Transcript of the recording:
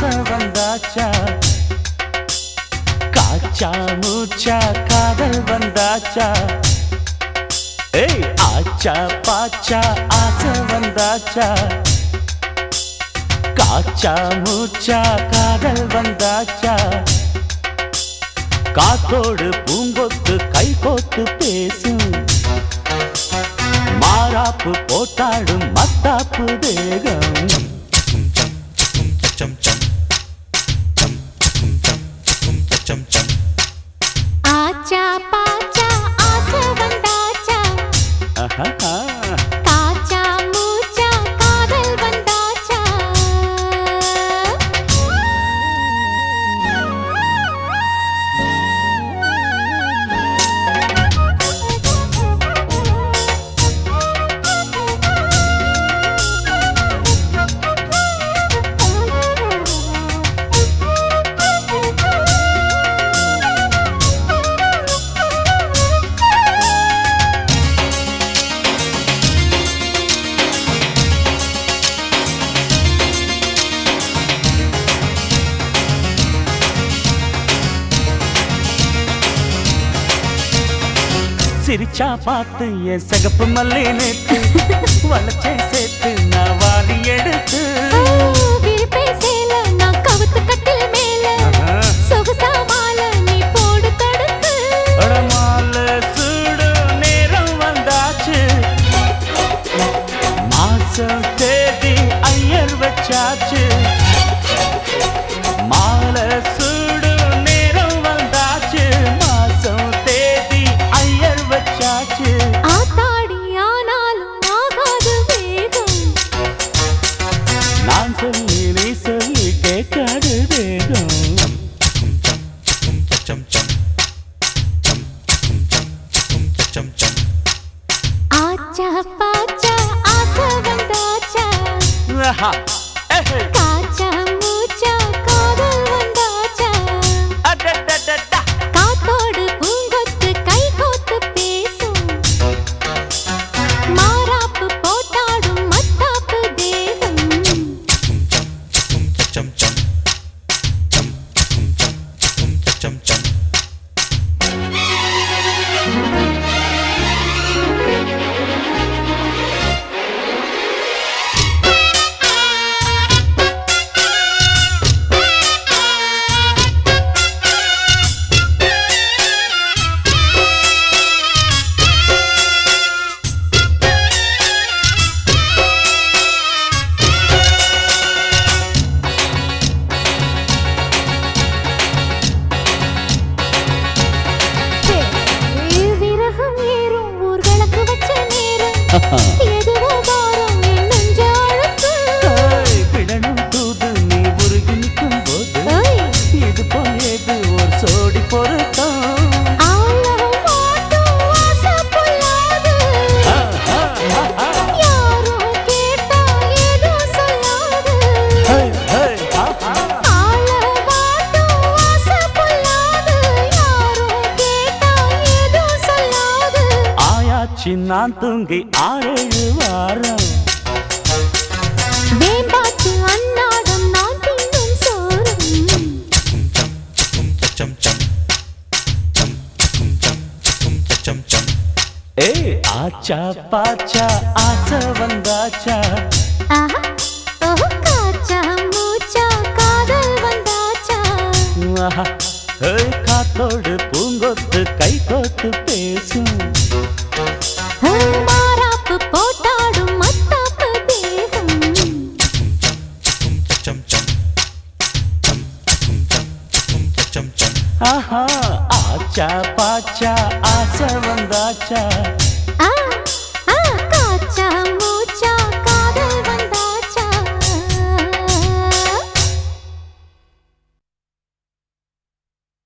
ஆசை வந்தாச்சா காச்சா மூச்சா காதல் வந்தாச்சா ஏய் ஆச்சா பாச்சா ஆசை வந்தாச்சா காச்சா மூச்சா காதல் வந்தாச்சா காத்தோடு பூங்கொத்து கை கோத்து பேசும் மாறாப்பு போட்டாடும் மத்தாப்பு தேகம் ஆச்சா பாச்சா ஆசை வந்தாச்சா ஆஹா. காச்சா மூச்சா காதல் வந்தாச்சா சிரிச்சா பார்த்து என் சிகப்பு மல்லி நேத்து வளச்சே சேர்த்து நான் வாரி எடுத்து விரிப்பை சேல நான் கவுத்து கட்டில் மேல ஆஹா. சொகுசா மாலை நீ போடு தடுத்து அடமால சூடு நேரம் வந்தாச்சு மாசம் தேதி ஐயர் வச்சாச்சு மாலை சூடு நேரம் வந்தாச்சு மாசம் தேதி ஐயர் வச்சாச்சு ஆத்தாடி ஆனாலும் ஆகாது வேகம் நான் சொல்லி நீ சொல்லி கேட்காது வேகம் ஆச்சா பாச்சா ஆசை வந்தாச்சா ஆஹா. ஏஹே. காச்சா மூச்சா காதல் வந்தாச்சா அடடடடா. காத்தோடு பூங்கொத்து கை கோத்து பேசும் மாறாப்பு போட்டாடும் மத்தாப்பு தேகம் விரகம் ஏறும் ஊர்களுக்கு வச்ச நேரம் எதுவோ பாரம் என் நெஞ்ச அழுத்தம். ஏய், விடணும் தூது நீ உருகி நிற்கும் போது ஓய், இது போயது ஒரு சோடி பொருத்தம் ஆழம் மாட்டும் ஆசை பொல்லாது. ஆஹா, ஆஹா. யாரோ கேட்டா ஏதோ சொல்லாது. ஹே, ஹே, ஆஹா. ஆழம் மாட்டும் ஆசை பொல்லாது. யாரோ கேட்டா ஏதோ சொல்லாது. ஆயாச்சு நான் தூங்கி ஆறேழு வாரம் வேம்பாட்டு அன்னாடம் நான் தின்னும் சோறும் ஏய் ஆச்சா பாச்சா ஆசை வந்தாச்சா ஆஹா, ஓஹோ, காச்சா மூச்சா காதல் வந்தாச்சா ஆஹா. ஏய், காத்தோடு பூங்கொத்து கை கோத்து பேசும் ஆ, மாறாப்பு போட்டாடும் மத்தாப்பு தேகம் ஆஹா ஆச்சா பாச்சா ஆசை வந்தாச்சா ஆ, ஆ, காச்சா மூச்சா காதல்